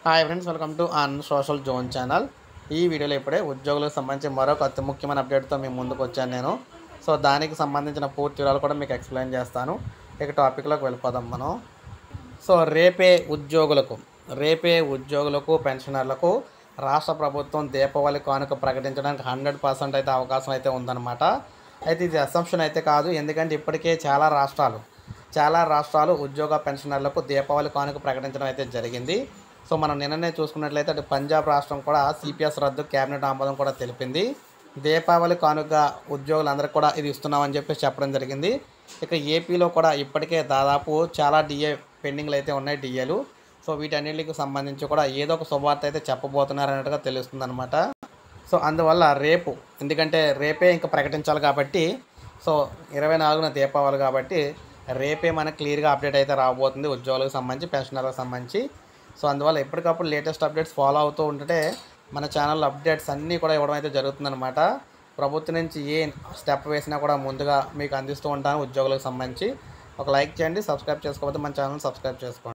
hi friends welcome to un social zone channel ఈ వీడియోలో ఇప్పుడే ఉద్యోగులకు సంబంధించి మరొక అతి ముఖ్యమైన అప్డేట్తో మేము ముందుకు వచ్చాను నేను సో దానికి సంబంధించిన పూర్తి వివరాలు కూడా మీకు ఎక్స్ప్లెయిన్ చేస్తాను ఇక టాపిక్లోకి వెళ్ళిపోదాం మనం సో రేపే ఉద్యోగులకు రేపే ఉద్యోగులకు పెన్షనర్లకు రాష్ట్ర ప్రభుత్వం దీపావళి కానుక ప్రకటించడానికి హండ్రెడ్ పర్సెంట్ అయితే అవకాశం అయితే ఉందన్నమాట అయితే ఇది అసంప్షన్ అయితే కాదు ఎందుకంటే ఇప్పటికే చాలా రాష్ట్రాలు చాలా రాష్ట్రాలు ఉద్యోగ పెన్షనర్లకు దీపావళి కానుక ప్రకటించడం అయితే జరిగింది సో మనం నిన్ననే చూసుకున్నట్లయితే అటు పంజాబ్ రాష్ట్రం కూడా సిపిఎస్ రద్దు కేబినెట్ ఆమోదం కూడా తెలిపింది దీపావళి కానుక ఉద్యోగులందరికీ కూడా ఇది ఇస్తున్నామని చెప్పి చెప్పడం జరిగింది ఇక ఏపీలో కూడా ఇప్పటికే దాదాపు చాలా డిఏ పెండింగ్లు అయితే ఉన్నాయి డిఏలు సో వీటన్నిటికి సంబంధించి కూడా ఏదో ఒక శుభవార్త అయితే చెప్పబోతున్నారు అన్నట్టుగా తెలుస్తుంది అనమాట సో అందువల్ల రేపు ఎందుకంటే రేపే ఇంకా ప్రకటించాలి కాబట్టి సో ఇరవై నాలుగున దీపావళి కాబట్టి రేపే మనకు క్లియర్గా అప్డేట్ అయితే రాబోతుంది ఉద్యోగులకు సంబంధించి పెన్షనర్లకు సంబంధించి సో అందువల్ల ఎప్పటికప్పుడు లేటెస్ట్ అప్డేట్స్ ఫాలో అవుతూ ఉంటే మన ఛానల్ అప్డేట్స్ అన్నీ కూడా ఇవ్వడం అయితే జరుగుతుందన్నమాట ప్రభుత్వం నుంచి ఏ స్టెప్ వేసినా కూడా ముందుగా మీకు అందిస్తూ ఉంటాను ఉద్యోగులకు సంబంధించి ఒక లైక్ చేయండి సబ్స్క్రైబ్ చేసుకోకపోతే మన ఛానల్ సబ్స్క్రైబ్ చేసుకోండి